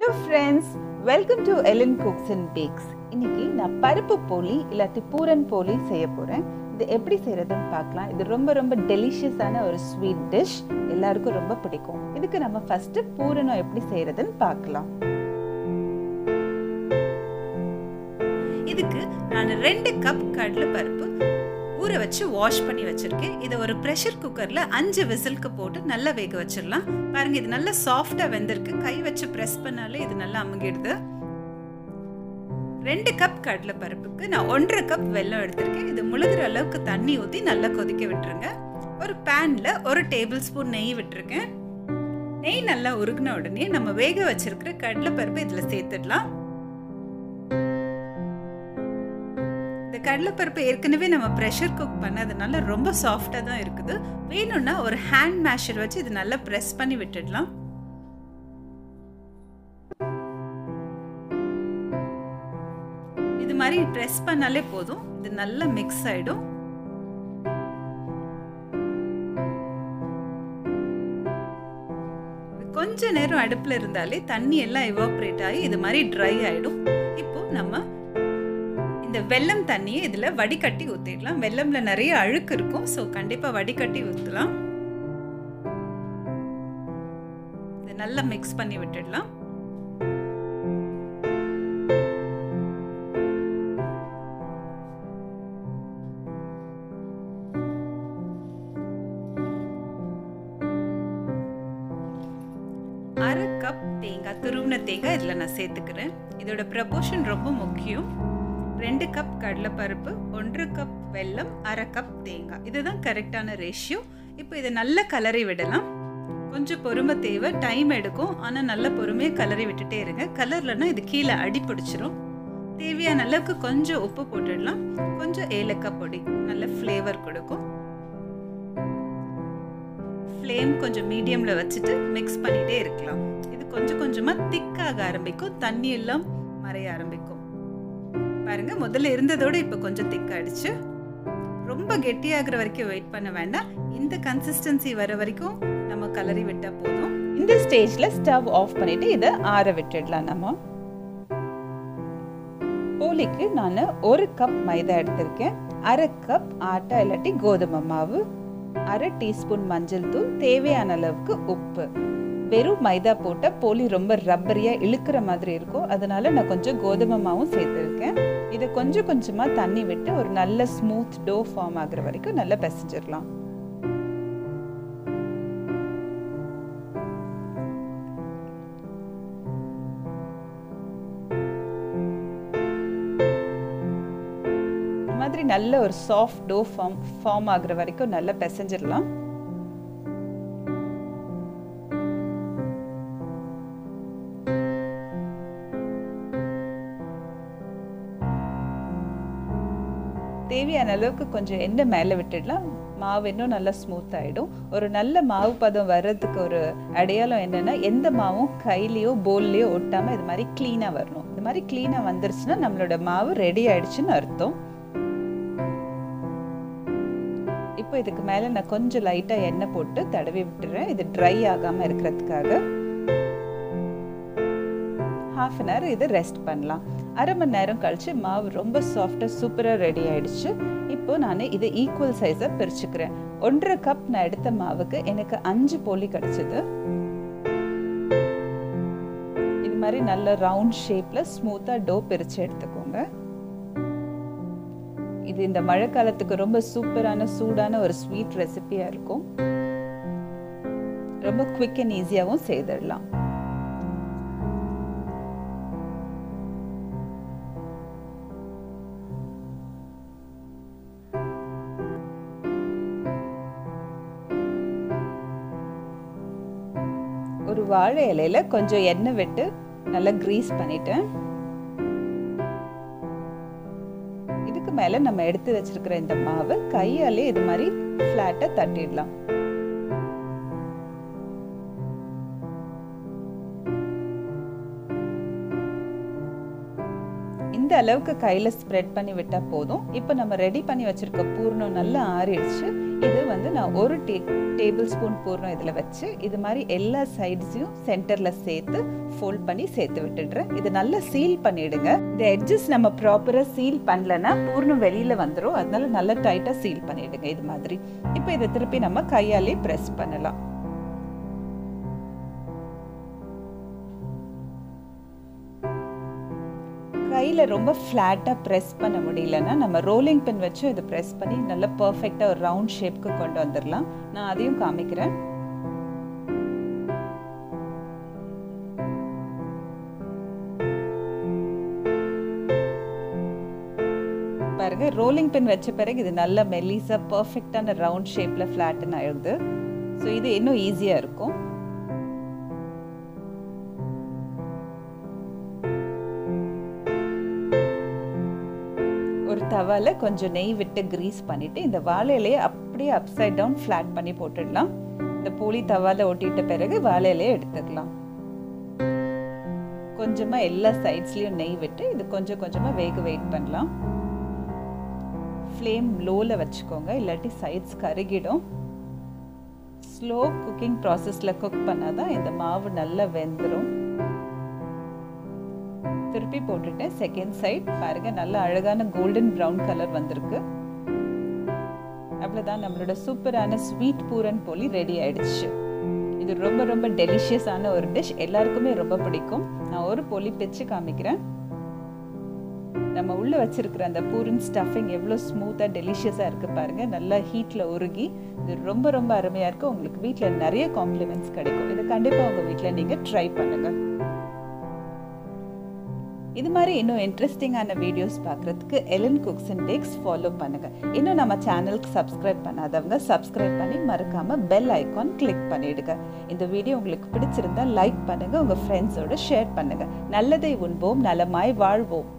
hello friends welcome to Elan cooks and bakes இன்னைக்கு நான் பருப்பு போலி இல்லாட்டி பூரன் போலி செய்ய போகிறேன் இது எப்படி செய்கிறதுன்னு பார்க்கலாம் இது ரொம்ப ரொம்ப டெலிஷியஸான ஒரு ஸ்வீட் டிஷ் எல்லாருக்கும் ரொம்ப பிடிக்கும் இதுக்கு நம்ம ஃபஸ்ட்டு பூரணம் எப்படி செய்கிறதுன்னு பார்க்கலாம் இதுக்கு நான் ரெண்டு கப் கடலை பருப்பு ஊற வச்சு வாஷ் பண்ணி வச்சிருக்கேன் இதை ஒரு ப்ரெஷர் குக்கரில் அஞ்சு விசிலுக்கு போட்டு நல்லா வேக வச்சிடலாம் பாருங்க இது நல்லா சாஃப்டாக வெந்திருக்கு கை வச்சு ப்ரெஸ் பண்ணாலே இது நல்லா அமுங்கிடுது ரெண்டு கப் கடலை பருப்புக்கு நான் ஒன்றரை கப் வெல்லம் எடுத்திருக்கேன் இது முழுகிற அளவுக்கு தண்ணி ஊற்றி நல்லா கொதிக்க விட்டுருங்க ஒரு பேனில் ஒரு டேபிள் ஸ்பூன் நெய் விட்டுருக்கேன் நெய் நல்லா உருகின உடனே நம்ம வேக வச்சிருக்கிற கடலை பருப்பு இதில் சேர்த்துடலாம் இந்த கடலைப்பருப்பு ஏற்கனவே நம்ம ப்ரெஷர் குக் பண்ணதுனால ரொம்ப சாஃப்டாக தான் இருக்குது வேணும்னா ஒரு ஹேண்ட் மேஷர் வச்சு இது நல்லா ப்ரெஸ் பண்ணி விட்டுடலாம் இது மாதிரி ப்ரெஸ் பண்ணாலே போதும் இது நல்லா மிக்ஸ் ஆயிடும் கொஞ்ச நேரம் அடுப்பில் இருந்தாலே தண்ணி எல்லாம் எவாப்ரேட் ஆகி இது மாதிரி ட்ரை ஆகிடும் இப்போ நம்ம இந்த வெல்லம் தண்ணியை இதில் வடிகட்டி ஊற்றிடலாம் வெல்லம்ல நிறைய அழுக்கு இருக்கும் ஸோ கண்டிப்பாக வடிகட்டி ஊற்றலாம் இதை நல்லா மிக்ஸ் பண்ணி விட்டுடலாம் அரை கப் தேங்காய் துருவின தேங்காய் இதில் நான் சேர்த்துக்கிறேன் இதோட ப்ரப்போர்ஷன் ரொம்ப முக்கியம் ரெண்டு கப் கடலைப்பருப்பு ஒன்றரை கப் வெல்லம் அரை கப் தேங்காய் இதுதான் கரெக்டான ரேஷியோ இப்போ இதை நல்ல கலரி விடலாம் கொஞ்சம் பொறுமை தேவை டைம் எடுக்கும் ஆனால் நல்ல பொறுமையாக கலரி விட்டுட்டே இருங்க கலர்லனா இது கீழே அடி பிடிச்சிரும் தேவையான அளவுக்கு கொஞ்சம் உப்பு போட்டுடலாம் கொஞ்சம் ஏலக்காய் பொடி நல்ல ஃப்ளேவர் கொடுக்கும் ஃப்ளேம் கொஞ்சம் மீடியமில் வச்சுட்டு மிக்ஸ் பண்ணிகிட்டே இருக்கலாம் இது கொஞ்சம் கொஞ்சமாக திக்காக ஆரம்பிக்கும் தண்ணி எல்லாம் மறைய ஆரம்பிக்கும் பாருங்க முதல்ல இருந்ததோட இப்போ கொஞ்சம் திக்காயிடுச்சு ரொம்ப கெட்டியாகிற வரைக்கும் வெயிட் பண்ண வேண்டாம் இந்த கன்சிஸ்டன்சி வர வரைக்கும் நம்ம கலரி விட்டா போதும் இந்த ஸ்டேஜில் ஸ்டவ் ஆஃப் பண்ணிட்டு இதை ஆற விட்டுடலாம் நம்ம போலிக்கு நான் ஒரு கப் மைதா எடுத்திருக்கேன் அரை கப் ஆட்டா இல்லாட்டி கோதுமை மாவு அரை டீஸ்பூன் மஞ்சள் தூள் தேவையான அளவுக்கு உப்பு வெறும் மைதா போட்ட போலி ரொம்ப ரப்பரியாக இழுக்கிற மாதிரி இருக்கும் அதனால நான் கொஞ்சம் கோதுமை மாவும் சேர்த்துருக்கேன் இதை கொஞ்சம் கொஞ்சமாக தண்ணி விட்டு ஒரு நல்ல ஸ்மூத் டோ ஃபார்ம் ஆகுற வரைக்கும் நல்லா பிசைஞ்சிடலாம் மாதிரி நல்ல ஒரு சாஃப்ட் டோ ஃபார்ம் ஃபார்ம் ஆகுற வரைக்கும் நல்லா பிசைஞ்சிடலாம் தேவையான அளவுக்கு கொஞ்சம் எண்ணெய் மேலே விட்டுடலாம் மாவு இன்னும் நல்லா ஸ்மூத் ஆகிடும் ஒரு நல்ல மாவு பதம் வர்றதுக்கு ஒரு அடையாளம் என்னென்னா எந்த மாவும் கையிலையோ போல்லையோ ஒட்டாமல் இது மாதிரி க்ளீனாக வரணும் இது மாதிரி க்ளீனாக வந்துருச்சுன்னா நம்மளோட மாவு ரெடி ஆயிடுச்சுன்னு அர்த்தம் இப்போ இதுக்கு மேலே நான் கொஞ்சம் லைட்டாக எண்ணெய் போட்டு தடவி விட்டுறேன் இது ட்ரை ஆகாமல் இருக்கிறதுக்காக ஹாஃப் அன் ஹவர் இது ரெஸ்ட் பண்ணலாம் அரை மணி நேரம் கழிச்சு மாவு ரொம்ப சாஃப்டாக சூப்பராக ரெடி ஆயிடுச்சு இப்போ நான் இதை ஈக்குவல் சைஸாக பிரிச்சுக்கிறேன் ஒன்றரை கப் நான் எடுத்த மாவுக்கு எனக்கு அஞ்சு போலி கிடச்சிது இது மாதிரி நல்ல ரவுண்ட் ஷேப்பில் ஸ்மூத்தாக டோ பிரித்து எடுத்துக்கோங்க இது இந்த மழை காலத்துக்கு ரொம்ப சூப்பரான சூடான ஒரு ஸ்வீட் ரெசிபியாக இருக்கும் ரொம்ப குவிக் அண்ட் ஈஸியாகவும் செய்திடலாம் ஒரு வாழை இலையில கொஞ்சம் எண்ணெய் விட்டு நல்லா க்ரீஸ் பண்ணிட்டேன் இதுக்கு மேல நம்ம எடுத்து வச்சிருக்கிற இந்த மாவை கையாலே இது மாதிரி ஃப்ளாட்டா தட்டிடலாம் இந்த அளவுக்கு கையில் ஸ்ப்ரெட் பண்ணி விட்டால் போதும் இப்போ நம்ம ரெடி பண்ணி வச்சிருக்க பூர்ணம் நல்லா ஆறிடுச்சு இது வந்து நான் ஒரு டே டேபிள் ஸ்பூன் பூர்ணம் இதில் வச்சு இது மாதிரி எல்லா சைட்ஸையும் சென்டரில் சேர்த்து ஃபோல்ட் பண்ணி சேர்த்து விட்டுடுறேன் இது நல்லா சீல் பண்ணிடுங்க இந்த எட்ஜஸ் நம்ம ப்ராப்பராக சீல் பண்ணலன்னா பூர்ணம் வெளியில் வந்துடும் அதனால நல்லா டைட்டாக சீல் பண்ணிடுங்க இது மாதிரி இப்போ இதை திருப்பி நம்ம கையாலே ப்ரெஸ் பண்ணலாம் கையில் ரொம்ப ஃப்ளாட்டாக ப்ரெஸ் பண்ண முடியலன்னா நம்ம ரோலிங் பின் வச்சு இதை ப்ரெஸ் பண்ணி நல்லா பர்ஃபெக்டாக ஒரு ரவுண்ட் ஷேப்க்கு கொண்டு வந்துடலாம் நான் அதையும் காமிக்கிறேன் பாருங்க ரோலிங் பின் வச்ச பிறகு இது நல்ல மெல்லிஸாக பர்ஃபெக்டான ரவுண்ட் ஷேப்பில் ஃப்ளாட்டுன்னு ஆயிடுது ஸோ இது இன்னும் ஈஸியாக இருக்கும் ஒரு தவால கொஞ்சம் நெய் விட்டு கிரீஸ் பண்ணிட்டு இந்த வாழை இலையை அப்படியே அப்சைட் டவுன் ஃப்ளாட் பண்ணி போட்டுடலாம் இந்த போலி தவால ஒட்டிட்ட பிறகு வாழை இலையை எடுத்துக்கலாம் கொஞ்சமா எல்லா சைட்ஸ்லயும் நெய் விட்டு இது கொஞ்சம் கொஞ்சமா வேக வெயிட் பண்ணலாம் ஃப்ளேம் லோவில் வச்சுக்கோங்க இல்லாட்டி சைட்ஸ் கருகிடும் ஸ்லோ குக்கிங் ப்ராசஸில் குக் பண்ணால் தான் இந்த மாவு நல்லா வெந்துடும் திருப்பி போட்டுட்டேன் செகண்ட் சைட் பாருங்க நல்ல அழகான கோல்டன் ப்ரௌன் கலர் வந்திருக்கு அவ்வளோதான் நம்மளோட சூப்பரான ஸ்வீட் பூரன் போலி ரெடி ஆயிடுச்சு இது ரொம்ப ரொம்ப டெலிஷியஸான ஒரு டிஷ் எல்லாருக்குமே ரொம்ப பிடிக்கும் நான் ஒரு பொலி பிச்சு காமிக்கிறேன் நம்ம உள்ள வச்சிருக்கிற அந்த பூரன் ஸ்டஃபிங் எவ்வளோ ஸ்மூத்தாக டெலிஷியஸாக இருக்குது பாருங்க நல்லா ஹீட்டில் உருகி இது ரொம்ப ரொம்ப அருமையாக இருக்குது உங்களுக்கு வீட்டில் நிறைய காம்ப்ளிமெண்ட்ஸ் கிடைக்கும் இதை கண்டிப்பாக உங்கள் வீட்டில் நீங்கள் ட்ரை பண்ணுங்கள் இது மாதிரி இன்னும் இன்ட்ரெஸ்டிங்கான வீடியோஸ் பார்க்குறதுக்கு Elan cooks and bakes follow பண்ணுங்கள் இன்னும் நம்ம சேனலுக்கு சப்ஸ்கிரைப் பண்ணாதவங்க சப்ஸ்கிரைப் பண்ணி மறக்காமல் பெல் ஐக்கான் கிளிக் பண்ணிடுங்க இந்த வீடியோ உங்களுக்கு பிடிச்சிருந்தா லைக் பண்ணுங்கள் உங்கள் ஃப்ரெண்ட்ஸோட ஷேர் பண்ணுங்கள் நல்லதை உண்போம் நலமாய் வாழ்வோம்